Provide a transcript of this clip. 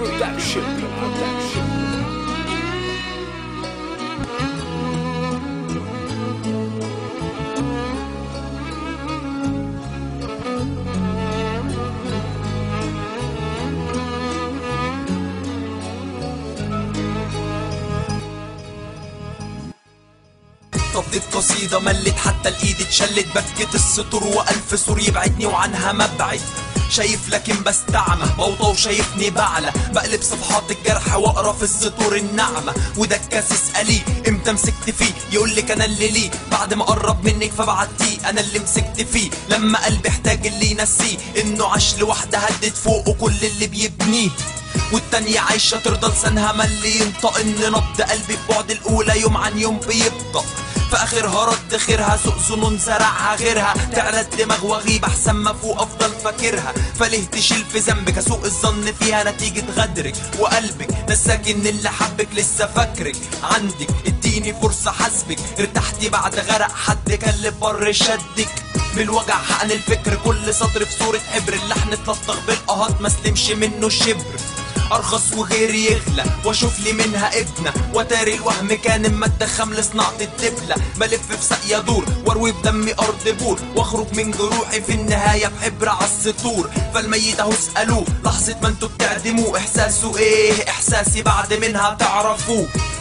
Production, production. طبت قصيدة ملت حتى الايد اتشلت بكت السطور والف سور يبعدني وعنها مبعد شايف لكن بستعمى بوطى وشايفني بعلى بقلب صفحات الجرح واقرا في السطور الناعمة وده الكاس اسأليه امتى مسكت فيه يقول لك انا اللي ليه بعد ما قرب منك فبعتيه انا اللي مسكت فيه لما قلبي احتاج اللي ينسيه انه عاش لوحده هدت فوقه كل اللي بيبنيه والتانية عايشة ترضى لسانها ملي ينطق ان نبض قلبي في بعد الاولى يوم عن يوم بيبطأ في اخرها رد خيرها سوق ظنون زرعها غيرها تعلى الدماغ واغيب احسن ما فوق افضل فاكرها فليه تشيل في ذنبك اسوء الظن فيها نتيجة غدرك وقلبك نساك ان اللي حبك لسه فاكرك عندك اديني فرصة حسبك ارتحتي بعد غرق حد كان بر شدك بالوجع حقن الفكر كل سطر في صورة حبر اللحن اتلطخ بالقهات ما سلمش منه الشبر ارخص وغيري يغلى واشوف لي منها ابنة وتاري الوهم كان اما اتدخم لصناعة الدبلة بلف في سقيا دور واروي بدمي ارض بور واخرج من جروحي في النهاية بحبر عالسطور فالميت اهو اسألوه لحظة ما انتوا بتعدموه احساسه ايه احساسي بعد منها تعرفوه